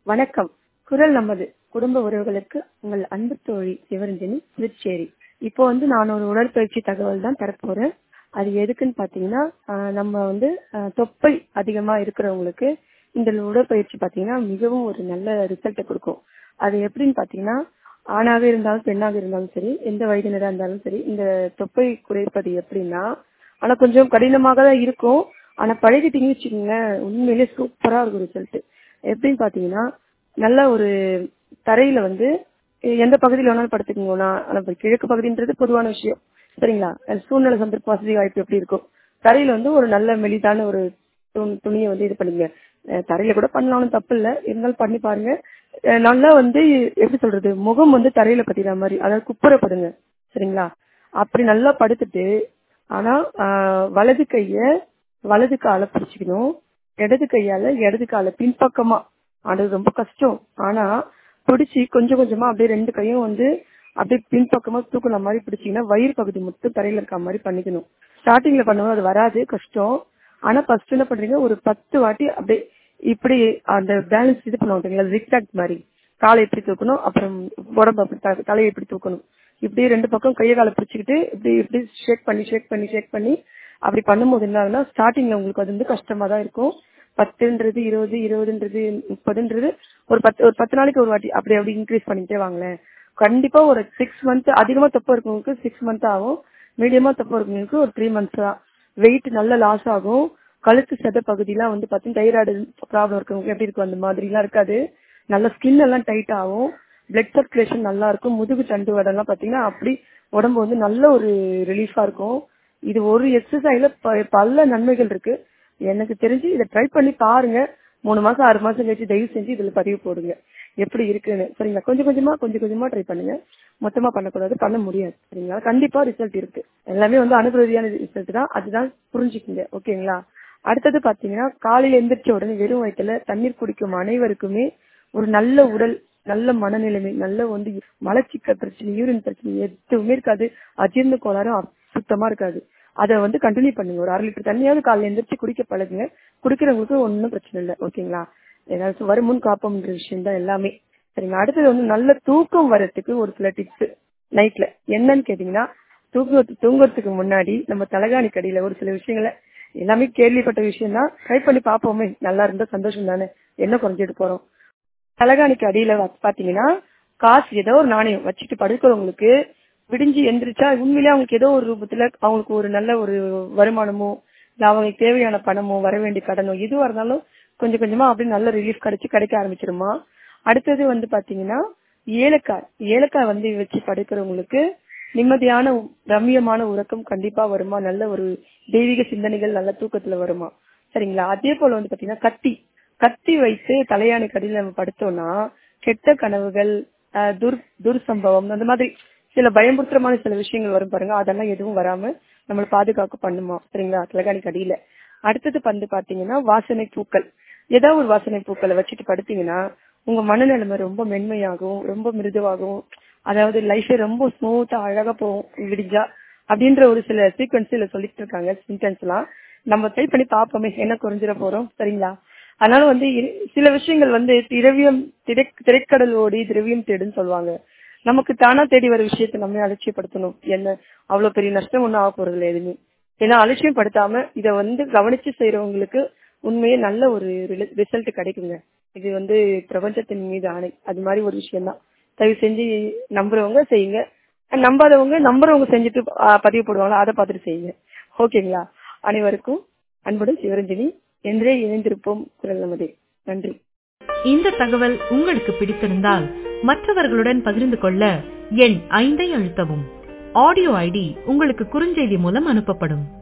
வணக்கம் குரல் நமது குடும்ப உறவுகளுக்கு உங்கள் அன்பு தோழி சிவரஞ்சனி புதுச்சேரி இப்போ வந்து நான் ஒரு உடற்பயிற்சி தகவல் தான் தரப்போறேன் அது எதுக்குன்னு பாத்தீங்கன்னா ஆஹ் நம்ம வந்து ஆஹ் தொப்பை அதிகமா இருக்கிறவங்களுக்கு இந்த உடற்பயிற்சி பாத்தீங்கன்னா மிகவும் ஒரு நல்ல ரிசல்ட்டை கொடுக்கும் அது எப்படின்னு பாத்தீங்கன்னா ஆணாக இருந்தாலும் பெண்ணாக இருந்தாலும் சரி எந்த வயதினரா இருந்தாலும் சரி இந்த தொப்பை குறைப்பது எப்படின்னா ஆனா கொஞ்சம் கடினமாக தான் இருக்கும் ஆனா பழகிட்டீங்கன்னு வச்சுக்கோங்க உண்மையிலேயே சூப்பரா இருக்கும் ரிசல்ட் எப்படின்னு பாத்தீங்கன்னா நல்ல ஒரு தரையில வந்து எந்த பகுதியில் வேணாலும் படுத்துக்கோங்கண்ணா ஆனா இப்ப கிழக்கு பகுதின்றது பொதுவான விஷயம் சரிங்களா அது சூழ்நிலை சந்தர்ப்ப வசதி வாய்ப்பு எப்படி இருக்கும் தரையில வந்து ஒரு நல்ல மெலிதான ஒரு துணி- துணியை வந்து இது பண்ணுங்க அஹ் தரையில கூட பண்ணாலும் தப்பு இல்ல இருந்தாலும் பண்ணி பாருங்க அஹ் நல்லா வந்து எப்படி சொல்றது முகம் வந்து தரையில பத்திர மாதிரி அதாவது குப்புறப்படுங்க சரிங்களா அப்படி நல்லா படுத்துட்டு ஆனா ஆஹ் வலது கைய வலது காலை பிடிச்சுக்கணும் இடது கையால இடது காலை பின்பக்கமா அது ரொம்ப கஷ்டம் ஆனா பிடிச்சி கொஞ்சம் கொஞ்சமா அப்படியே ரெண்டு கையும் வந்து அப்படியே பின்பக்கமா தூக்குன மாதிரி பிடிச்சீங்கன்னா வயிறு பகுதி மட்டும் தரையில இருக்க மாதிரி பண்ணிக்கணும் ஸ்டார்டிங்ல பண்ணும்போது அது வராது கஷ்டம் ஆனா ஃபர்ஸ்ட் என்ன பண்றீங்க ஒரு பத்து வாட்டி அப்படியே இப்படி அந்த பேலன்ஸ் இது பண்ணுவாங்க ஜிக்டாக் மாதிரி காலை எப்படி தூக்கணும் அப்புறம் உடம்பு அப்படி த- தலையை எப்படி தூக்கணும் இப்படி ரெண்டு பக்கம் கையை காலை பிடிச்சிக்கிட்டு இப்படி இப்படி ஷேக் பண்ணி ஷேக் பண்ணி ஷேக் பண்ணி அப்படி பண்ணும்போது என்ன ஆகுதுன்னா ஸ்டார்டிங்ல உங்களுக்கு அது வந்து கஷ்டமா தான் இருக்கும் பத்துன்றது இருபது இருபதுன்றது முப்பதுன்றது ஒரு பத்து ஒரு பத்து நாளைக்கு ஒரு வாட்டி அப்படி அப்படி இன்க்ரீஸ் பண்ணிக்கிட்டே வாங்களேன் கண்டிப்பா ஒரு சிக்ஸ் மந்த் அதிகமா தப்பு இருக்கவங்களுக்கு சிக்ஸ் மந்த் ஆகும் மீடியமா தப்பு இருக்கவங்களுக்கு ஒரு த்ரீ மந்த்ஸ் தான் வெயிட் நல்ல லாஸ் ஆகும் கழுத்து சத பகுதியெல்லாம் வந்து பார்த்தீங்கன்னா தைராய்டு ப்ராப்ளம் இருக்கவங்களுக்கு எப்படி இருக்கும் அந்த மாதிரிலாம் இருக்காது நல்ல ஸ்கின் எல்லாம் டைட் ஆகும் பிளட் சர்க்குலேஷன் நல்லா இருக்கும் முதுகு தண்டு வடெல்லாம் பார்த்தீங்கன்னா அப்படி உடம்பு வந்து நல்ல ஒரு ரிலீஃபா இருக்கும் இது ஒரு எக்ஸசைஸ்ல பல நன்மைகள் இருக்கு எனக்கு தெரிஞ்சு இதை ட்ரை பண்ணி பாருங்க மூணு மாசம் ஆறு மாசம் கழிச்சு தயவு செஞ்சு இதுல பதிவு போடுங்க எப்படி இருக்குன்னு சரிங்களா கொஞ்சம் கொஞ்சமா கொஞ்சம் கொஞ்சமா ட்ரை பண்ணுங்க மொத்தமா பண்ணக்கூடாது பண்ண முடியாது சரிங்களா கண்டிப்பா ரிசல்ட் இருக்கு எல்லாமே வந்து அனுபவதியான ரிசல்ட் தான் அதுதான் புரிஞ்சுக்குங்க ஓகேங்களா அடுத்தது பாத்தீங்கன்னா காலையில எந்திரிச்ச உடனே வெறும் வயிற்றுல தண்ணீர் குடிக்கும் அனைவருக்குமே ஒரு நல்ல உடல் நல்ல மனநிலைமை நல்ல வந்து மலச்சிக்கல் பிரச்சனை யூரின் பிரச்சனை எதுவுமே இருக்காது அஜீர்ண கோளாறும் அப்~ சுத்தமா இருக்காது அதை வந்து கண்டினியூ பண்ணுங்க ஒரு அரை லிட்டர் தண்ணியாவது காலையில எந்திரிச்சு குடிக்க பழகுங்க குடிக்கிறவங்களுக்கு ஒன்றும் பிரச்சனை இல்லை ஓகேங்களா ஏதாவது வருமுன் காப்போம்ன்ற விஷயம் தான் எல்லாமே சரிங்களா அடுத்தது வந்து நல்ல தூக்கம் வரத்துக்கு ஒரு சில டிப்ஸ் நைட்ல என்னன்னு கேட்டீங்கன்னா தூங்க தூங்குறதுக்கு முன்னாடி நம்ம தலகாணி கடியில ஒரு சில விஷயங்களை எல்லாமே கேள்விப்பட்ட விஷயம் தான் ட்ரை பண்ணி பார்ப்போமே நல்லா இருந்தா சந்தோஷம் தானே என்ன குறைஞ்சிட்டு போறோம் தலகாணிக்கு அடியில வ- பாத்தீங்கன்னா காசு ஏதோ ஒரு நாணயம் வச்சுட்டு படுக்கிறவங்களுக்கு விடிஞ்சு எந்திரிச்சா உண்மையிலேயே அவங்களுக்கு ஏதோ ஒரு ரூபத்துல அவங்களுக்கு ஒரு நல்ல ஒரு வருமானமோ இல்ல அவங்களுக்கு தேவையான பணமோ வர வேண்டிய கடனோ எதுவா இருந்தாலும் கொஞ்சம் கொஞ்சமா அப்படியே நல்ல ரிலீஃப் கிடைச்சு கிடைக்க ஆரம்பிச்சிருமா அடுத்தது வந்து பாத்தீங்கன்னா ஏலக்காய் ஏலக்காய் வந்து வச்சு படுக்கிறவங்களுக்கு நிம்மதியான உ- ரம்மியமான உறக்கம் கண்டிப்பா வருமா நல்ல ஒரு தெய்வீக சிந்தனைகள் நல்ல தூக்கத்துல வருமா சரிங்களா அதே போல வந்து பாத்தீங்கன்னா கத்தி கத்தி வைத்து தலையாணி கடியில நம்ம படுத்தோம்னா கெட்ட கனவுகள் அஹ், துர் துர்சம்பவம் அந்த மாதிரி சில பயமுறுத்துறமான சில விஷயங்கள் வரும் பாருங்க அதெல்லாம் எதுவும் வராம நம்மள பாதுகாக்க பண்ணுமா சரிங்களா தலைகாணி கடியில அடுத்தது வந்து பாத்தீங்கன்னா வாசனை பூக்கள் ஏதாவது ஒரு வாசனை பூக்களை வச்சுட்டு படுத்தீங்கன்னா உங்க மனநிலைமை ரொம்ப மென்மையாகவும் ரொம்ப மிருதுவாகவும் அதாவது லைஃபே ரொம்ப ஸ்மூத்தா அழகா போகும் விடிஞ்சா அப்படின்ற ஒரு சில சீக்வன்ஸ் இதுல சொல்லிட்டு இருக்காங்க சிம்டம்ஸ் எல்லாம் நம்ம ட்ரை பண்ணி பார்ப்போமே என்ன குறைஞ்சிட போறோம் சரிங்களா அதனால வந்து இ- சில விஷயங்கள் வந்து திரவியம் திரை- திரைக்கடல் ஓடி திரவியம் தேடுன்னு சொல்லுவாங்க நமக்கு தானா தேடி வர விஷயத்தை நம்ம அலட்சியப்படுத்தணும் என்ன அவ்வளவு பெரிய நஷ்டம் ஒண்ணும் ஆக போறது இல்லை எதுவுமே ஏன்னா அலட்சியப்படுத்தாம இதை வந்து கவனிச்சு செய்யறவங்களுக்கு உண்மையே நல்ல ஒரு ரிசல்ட் கிடைக்குங்க இது வந்து பிரபஞ்சத்தின் மீது ஆணை அது மாதிரி ஒரு விஷயம் தான் தயவு செஞ்சு நம்புறவங்க செய்யுங்க நம்பாதவங்க நம்புறவங்க செஞ்சுட்டு ஆ, பதிவு போடுவாங்களா அதை பார்த்துட்டு செய்யுங்க ஓகேங்களா அனைவருக்கும் அன்புடன் சிவரஞ்சனி என்றே இணைந்திருப்போம் குரல் நமதே நன்றி இந்த தகவல் உங்களுக்கு பிடித்திருந்தால் மற்றவர்களுடன் பகிர்ந்து கொள்ள எண் ஐந்தை அழுத்தவும் ஆடியோ ஐடி உங்களுக்கு குறுஞ்செய்தி மூலம் அனுப்பப்படும்